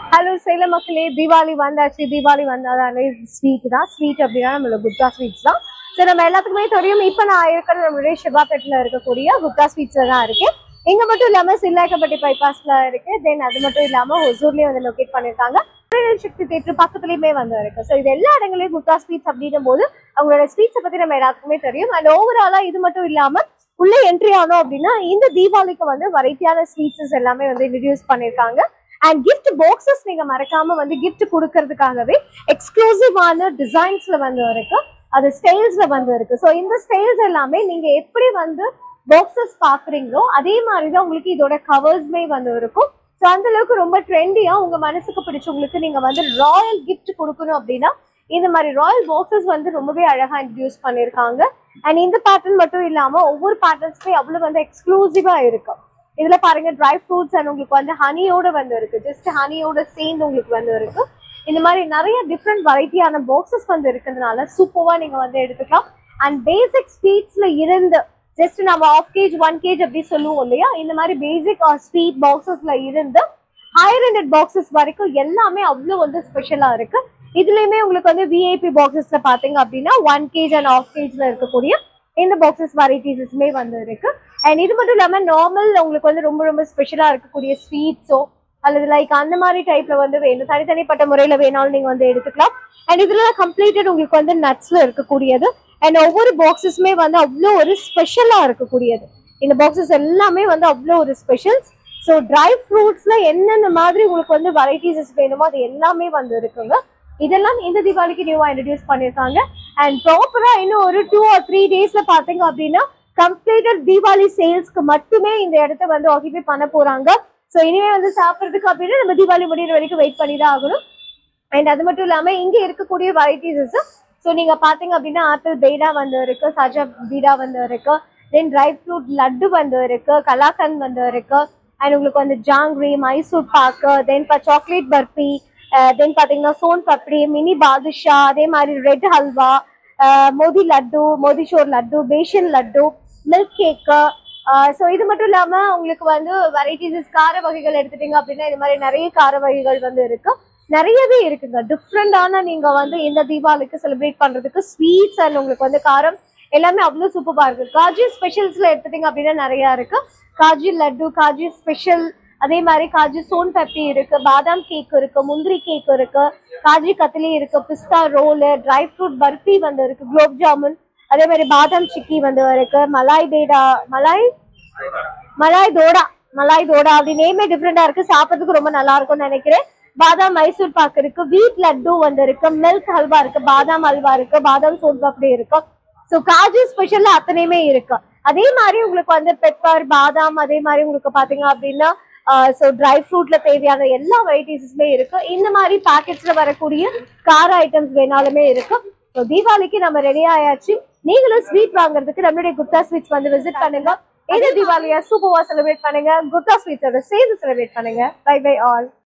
hello Salem மக்களே தீபாவளி வந்தாச்சு தீபாவளி வந்தாதானே ஸ்வீட் தான் ஸ்வீட் அப்படின்னா நம்மளோட குப்தா ஸ்வீட்ஸ் தான் ஸோ நம்ம எல்லாத்துக்குமே தெரியும் இப்போ நான் இருக்கிற நம்மளுடைய சிவாபேட்டில் இருக்கக்கூடிய குப்தா ஸ்வீட்ஸில் தான் இருக்கேன் இங்கே மட்டும் இல்லாமல் சில்லாக்கப்பட்டி பைபாஸில் இருக்கு தென் அது மட்டும் இல்லாமல் ஒசூர்லேயும் வந்து லொக்கேட் பண்ணியிருக்காங்க திருநெல் சக்தி தேட்டர் பக்கத்துலேயுமே வந்து இருக்கு ஸோ இது எல்லா இடங்களையும் குப்தா ஸ்வீட்ஸ் அப்படின்னும் போது அவங்களோட ஸ்வீட்ஸை பற்றி நம்ம எல்லாத்துக்குமே தெரியும் அண்ட் ஓவராலாக இது மட்டும் இல்லாமல் உள்ள என்ட்ரி ஆனோம் அப்படின்னா இந்த தீபாவளிக்கு வந்து வெரைட்டியான ஸ்வீட்ஸஸ் எல்லாமே வந்து இன்ட்ரடியூஸ் பண்ணியிருக்காங்க அண்ட் கிஃப்ட் பாக்ஸஸ் நீங்க மறக்காம வந்து gift கொடுக்கறதுக்காகவே எக்ஸ்க்ளூசிவான டிசைன்ஸ்ல வந்து இருக்கு அது ஸ்டைல்ஸ்ல வந்து இருக்கு ஸோ இந்த ஸ்டைல்ஸ் எல்லாமே நீங்க எப்படி வந்து பாக்ஸஸ் பாக்குறீங்களோ அதே மாதிரி தான் உங்களுக்கு இதோட கவர்ஸ்மே வந்து இருக்கும் ஸோ அந்த அளவுக்கு ரொம்ப ட்ரெண்டியா உங்க மனசுக்கு பிடிச்சவங்களுக்கு நீங்க வந்து ராயல் gift கொடுக்கணும் அப்படின்னா இந்த மாதிரி ராயல் பாக்ஸஸ் வந்து ரொம்பவே அழகா இன்ட்ரடியூஸ் பண்ணியிருக்காங்க அண்ட் இந்த பேட்டர்ன் மட்டும் இல்லாம ஒவ்வொரு பேட்டர்ன்ஸுமே அவ்வளவு வந்து எக்ஸ்க்ளூசிவா இருக்கு இதுல பாருங்க ட்ரை ஃப்ரூட்ஸ் அண்ட் உங்களுக்கு வந்து ஹனியோட வந்து இருக்கு ஜஸ்ட் ஹனியோட சேர்ந்து உங்களுக்கு வந்து இருக்கு இந்த மாதிரி நிறைய டிஃப்ரெண்ட் வெரைட்டியான பாக்ஸஸ் வந்து இருக்கிறதுனால சூப்பர்வா நீங்க வந்து எடுத்துக்கலாம் அண்ட் பேசிக் ஸ்வீட்ஸ்ல இருந்து ஜஸ்ட் நம்ம ஆஃப் கேஜ் ஒன் கேஜ் அப்படி சொல்லுவோம் இல்லையா இந்த மாதிரி பேசிக் ஸ்வீட் பாக்ஸஸ்ல இருந்து ஹையர் ஹண்ட்ரட் பாக்ஸஸ் வரைக்கும் எல்லாமே அவ்வளோ வந்து ஸ்பெஷலா இருக்கு இதுலயுமே உங்களுக்கு வந்து விஐபி பாக்ஸஸ்ல பாத்தீங்க அப்படின்னா ஒன் கேஜ் அண்ட் ஆஃப் கேஜ்ல இருக்கக்கூடிய இந்த பாக்ஸஸ் வெரைட்டிஸஸ்மே வந்து இருக்கு அண்ட் இது மட்டும் இல்லாம நார்மல் உங்களுக்கு வந்து ரொம்ப ரொம்ப ஸ்பெஷலா இருக்கக்கூடிய ஸ்வீட்ஸோ அல்லது லைக் அந்த மாதிரி டைப்ல வந்து வேணும் தனித்தனிப்பட்ட முறையில வேணாலும் நீங்க வந்து எடுத்துக்கலாம் அண்ட் இதுல கம்ப்ளீட்டட் உங்களுக்கு வந்து நட்ஸ்ல இருக்கக்கூடியது அண்ட் ஒவ்வொரு பாக்ஸஸுமே வந்து அவ்வளோ ஒரு ஸ்பெஷலா இருக்கக்கூடியது இந்த பாக்ஸஸ் எல்லாமே வந்து அவ்வளோ ஒரு ஸ்பெஷல்ஸ் ஸோ ட்ரை ஃப்ரூட்ஸ்ல என்னென்ன மாதிரி உங்களுக்கு வந்து வெரைட்டிஸஸ் வேணுமோ அது எல்லாமே வந்து இருக்குங்க இதெல்லாம் இந்த தீபாவளிக்கு நியூவா இன்ட்ரடியூஸ் பண்ணிருக்காங்க அண்ட் ப்ராப்பரா இன்னும் ஒரு டூ ஆர் த்ரீ டேஸ்ல பாத்தீங்க அப்படின்னா கம்ப்ளீட்டட் தீபாவளி சேல்ஸ்க்கு மட்டுமே இந்த இடத்த வந்து ஆக்கிபை பண்ண போறாங்க ஸோ இனிமே வந்து சாப்பிட்றதுக்கு அப்படின்னா நம்ம தீபாவளி முடியிற வரைக்கும் வெயிட் பண்ணி தான் ஆகணும் அண்ட் அது மட்டும் இல்லாம இங்க இருக்கக்கூடிய வெரைட்டிஸஸ் ஸோ நீங்க பாத்தீங்க அப்படின்னா ஆப்பிள் பேடா வந்து இருக்கு சஜா பீடா வந்து இருக்கு தென் ட்ரை ஃப்ரூட் லட்டு வந்து இருக்கு கலாக்கந்த் வந்து இருக்கு அண்ட் உங்களுக்கு வந்து ஜாங்கிரி மைசூர் பாக்கு தென் இப்போ சாக்லேட் பர்ஃபி தென் பாத்தீங்கன்னா சோன் பப்டி மினி பாதுஷா அதே மாதிரி ரெட் ஹல்வா அஹ் moti laddu motichoor laddu besan laddu milk cake so இது மட்டும் இல்லாம உங்களுக்கு வந்து வெரைட்டிஸ் கார வகைகள் எடுத்துட்டீங்க அப்படின்னா இது மாதிரி நிறைய கார வகைகள் வந்து இருக்கு நிறையவே இருக்குங்க டிஃப்ரெண்டான நீங்க வந்து இந்த தீபாவளிக்கு செலிப்ரேட் பண்றதுக்கு ஸ்வீட்ஸ் அண்ட் உங்களுக்கு வந்து காரம் எல்லாமே அவ்வளோ சூப்பரா இருக்கு காஜி ஸ்பெஷல்ஸ்ல எடுத்துட்டீங்க அப்படின்னா நிறைய இருக்கு காஜி லட்டு காஜி ஸ்பெஷல் அதே மாதிரி காஜு சோன் பப்டி இருக்கு பாதாம் கேக் இருக்கு முந்திரி கேக் இருக்கு காஜி கத்திலி இருக்கு pista roll dry fruit barfi வந்து இருக்கு குலோப் ஜாமுன் அதே மாதிரி பாதாம் சிக்கி வந்து இருக்கு மலாய் பேடா மலாய் மலாய் தோடா மலாய் தோடா அப்படி நேமே டிஃப்ரெண்டா இருக்கு சாப்பிட்றதுக்கு ரொம்ப நல்லா இருக்கும்னு நினைக்கிறேன் பாதாம் மைசூர் பாக்கு இருக்கு வீட் லட்டு வந்து இருக்கு மில்க் ஹல்வா இருக்கு பாதாம் ஹல்வா இருக்கு பாதாம் சோன் பப்டி இருக்கு ஸோ காஜு ஸ்பெஷல்ல அத்தனையுமே இருக்கு அதே மாதிரி உங்களுக்கு வந்து பெப்பர் பாதாம் அதே மாதிரி உங்களுக்கு பாத்தீங்க அப்படின்னா ஸோ ட்ரை ஃப்ரூட்ல தேவையான எல்லா வெரைட்டிஸுமே இருக்கு இந்த மாதிரி பேக்கெட்ஸ்ல வரக்கூடிய கார ஐட்டம்ஸ் வேணாலுமே இருக்கு ஸோ தீபாவளிக்கு நம்ம ரெடி ஆயாச்சு நீங்களும் ஸ்வீட் வாங்குறதுக்கு நம்மளுடைய குப்தா ஸ்வீட்ஸ் வந்து விசிட் பண்ணுங்க இந்த தீபாவளியா சூப்பர்வா செலிப்ரேட் பண்ணுங்க குப்தா ஸ்வீட்ஸோட சேர்ந்து செலிப்ரேட் பண்ணுங்க பை பை ஆல்